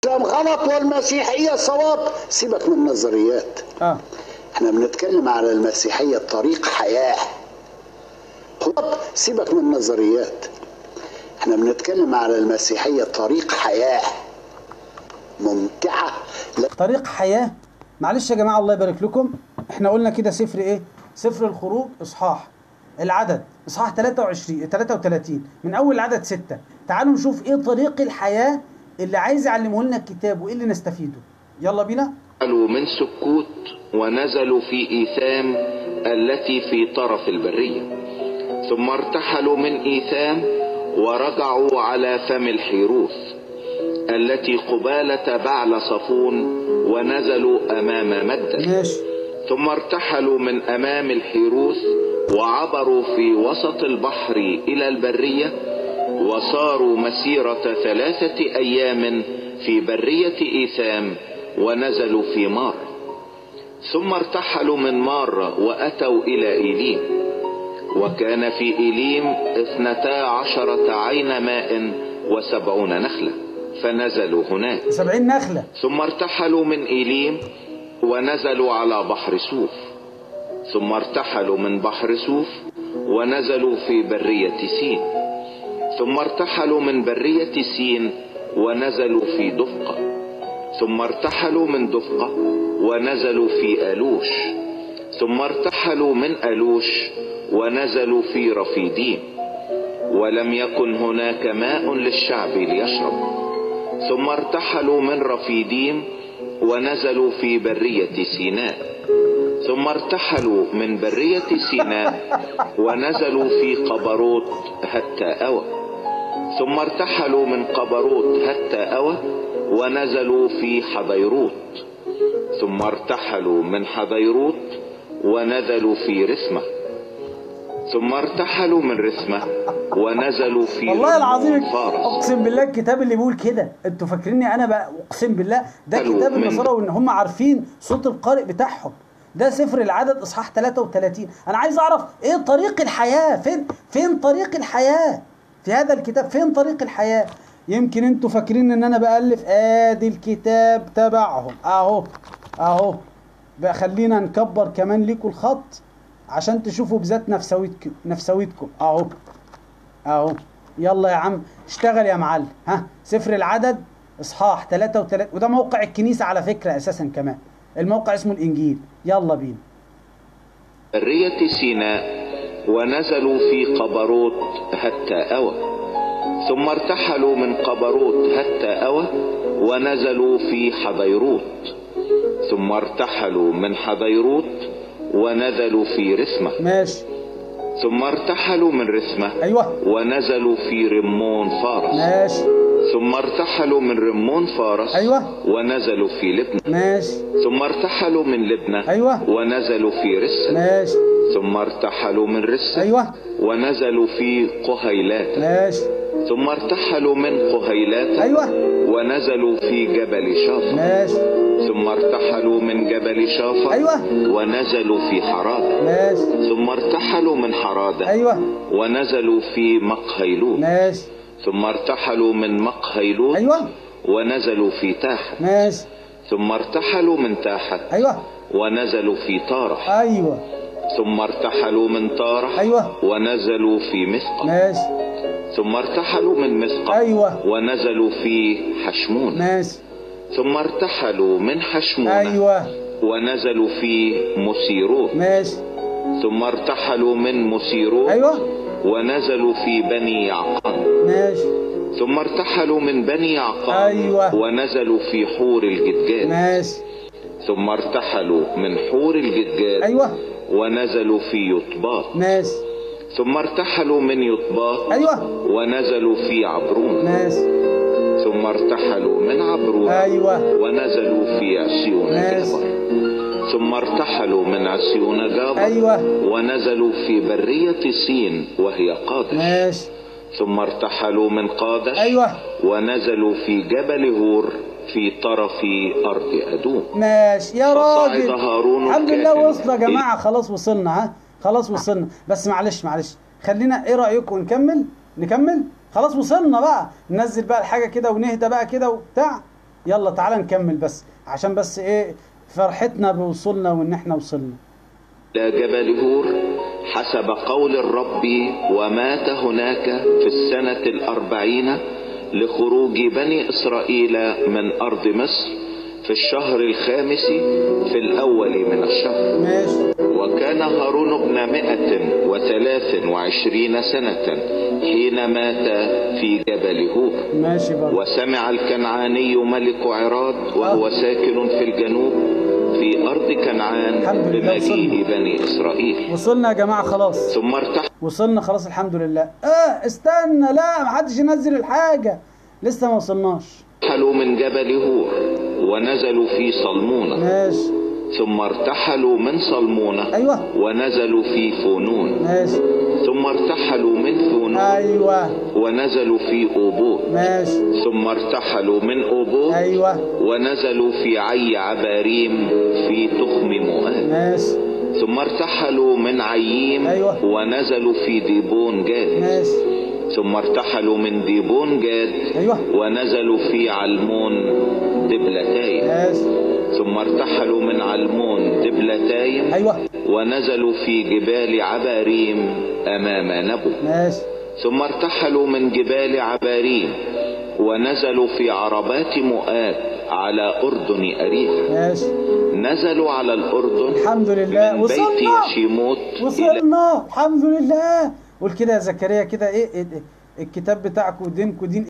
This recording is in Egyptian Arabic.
الاسلام غلط والمسيحيه صواب سيبك من النظريات اه احنا بنتكلم على المسيحيه طريق حياه خد سيبك من النظريات احنا بنتكلم على المسيحيه طريق حياه ممتعه لا طريق حياة معلش يا جماعة الله يبارك لكم احنا قلنا كده سفر ايه سفر الخروج اصحاح العدد اصحاح 23 33 من اول العدد 6 تعالوا نشوف ايه طريق الحياة اللي عايز يعلمه لنا الكتاب وايه اللي نستفيده يلا بينا نزلوا من سكوت ونزلوا في إيثام التي في طرف البرية ثم ارتحلوا من إيثام ورجعوا على فم الحيروث التي قبالة بعل صفون ونزلوا أمام مدة ماشي ثم ارتحلوا من أمام الحيروث وعبروا في وسط البحر إلى البرية وصاروا مسيرة ثلاثة أيام في برية إيثام ونزلوا في مار ثم ارتحلوا من مار وأتوا إلى إيليم وكان في إيليم اثنتا عشرة عين ماء وسبعون نخلة فنزلوا هناك 70 نخلة ثم ارتحلوا من إيليم ونزلوا على بحر سوف ثم ارتحلوا من بحر سوف ونزلوا في برية سين ثم ارتحلوا من برية سين ونزلوا في دفقة ثم ارتحلوا من دفقة ونزلوا في ألوش ثم ارتحلوا من ألوش ونزلوا في رفيديم ولم يكن هناك ماء للشعب ليشرب ثم ارتحلوا من رفيديم ونزلوا في برية سيناء ثم ارتحلوا من برية سيناء ونزلوا في قبروت حتى أوى ثم ارتحلوا من قبروت حتى أوى ونزلوا في حضيروت ثم ارتحلوا من حضيروت ونزلوا في رسمة ثم ارتحلوا من رسمة ونزلوا في والله العظيم رمون فارس اقسم بالله الكتاب اللي بيقول كده انتوا فاكريني انا بقى اقسم بالله ده حلو كتاب من- النصارى وان هم عارفين صوت القارئ بتاعهم ده سفر العدد اصحاح 33 انا عايز اعرف ايه طريق الحياه فين فين طريق الحياه في هذا الكتاب فين طريق الحياه يمكن انتوا فاكرين ان انا بالف ادي الكتاب تبعهم اهو اهو بقى خلينا نكبر كمان ليكوا الخط عشان تشوفوا بذات نفسويتكم نفسويتكم اهو اهو يلا يا عم اشتغل يا معلم ها سفر العدد اصحاح 33 وده موقع الكنيسه على فكره اساسا كمان الموقع اسمه الانجيل يلا بينا برية سيناء ونزلوا في قبروت حتى أوى ثم ارتحلوا من قبروت حتى أوى ونزلوا في حضيروت ثم ارتحلوا من حضيروت ونزلوا في رسمة ماشي ثم ارتحلوا من رسمة ايوه ونزلوا في رمون فارس ماشي ثم ارتحلوا من رمون فارس أيوة. ونزلوا في لبنى ماشي ثم ارتحلوا من لبنى أيوة. ونزلوا في رسل ماشي ثم ارتحلوا من رسل ايوه ونزلوا في قهيلات ماشي ثم ارتحلوا من قهيلات ايوه ونزلوا في جبل شافا ماشي ثم ارتحلوا من جبل شافا أيوة. ونزلوا في حرادة ماشي ثم ارتحلوا من حرادة ايوه ونزلوا في مقهيلوت ماشي ثم ارتحلوا من مقهيلوت ايوه ونزلوا في تاحت ماشي ثم ارتحلوا من تاحت ايوه ونزلوا في طارح ايوه ثم ارتحلوا من طارح أيوة. ونزلوا في مثقل ماشي ثم ارتحلوا من مثقل أيوة. ونزلوا في حشمون ماشي ثم ارتحلوا من حشمون ايوه ونزلوا في مسيروت ماشي ثم ارتحلوا من مسيروت ايوه ونزلوا في بني يعقان ماشي ثم ارتحلوا من بني يعقان أيوة. ونزلوا في حور الجدجاد ماشي ثم ارتحلوا من حور الجدجاد ايوه ونزلوا في يطباط ماشي ثم ارتحلوا من يطباط ايوه ونزلوا في عبرون ماشي ثم ارتحلوا من عبرون ايوه ونزلوا في عسيون ماشي. جابر ثم ارتحلوا من عسيون جابر ايوه ونزلوا في برية سين وهي قادش ماشي ثم ارتحلوا من قادش ايوه ونزلوا في جبل هور في طرف أرض أدوم ماشي يا فصعد راجل هارون الحمد لله الكاهن. وصلنا يا جماعه خلاص وصلنا ها خلاص وصلنا بس معلش معلش خلينا ايه رايكم نكمل نكمل خلاص وصلنا بقى ننزل بقى الحاجه كده ونهدى بقى كده وبتاع يلا تعالى نكمل بس عشان بس ايه فرحتنا بوصولنا وان احنا وصلنا إلى جبل هور حسب قول الرب ومات هناك في السنة الأربعين لخروج بني إسرائيل من أرض مصر في الشهر الخامس في الأول من الشهر ماشي وكان هارون ابن مائة وثلاث وعشرين سنة حين مات في جبل هور ماشي برضه وسمع الكنعاني ملك عراد وهو ساكن في الجنوب في أرض كنعان الحمد لله بمجيء وصلنا. بني إسرائيل وصلنا يا جماعه خلاص ثم ارتحل وصلنا خلاص الحمد لله اه استنى لا محدش ينزل الحاجه لسه ما وصلناش ارتحلوا من جبل هور ونزلوا في صلمونة ماشي ثم ارتحلوا من صلمونة ايوه ونزلوا في فونون ماشي ثم ارتحلوا من فونون ايوه ونزلوا في أوبوت ماشي ثم ارتحلوا من أوبوت ايوه ونزلوا في عي عباريم في تخم مؤاب ماشي ثم ارتحلوا من عييم أيوة. ونزلوا في ديبون جاد ماشي ثم ارتحلوا من ديبون جاد ايوه ونزلوا في علمون دبلتايم ماشي ثم ارتحلوا من علمون دبلتايم ايوه ونزلوا في جبال عباريم أمام نبو ماشي ثم ارتحلوا من جبال عباريم ونزلوا في عربات مؤاب على أردن أريح ماشي نزلوا على الأردن الحمد لله من بيت وصلنا يشيموت إلى وصلنا الحمد لله قول كده يا زكريا كده ايه, إيه, إيه الكتاب بتاعكم دينكم دين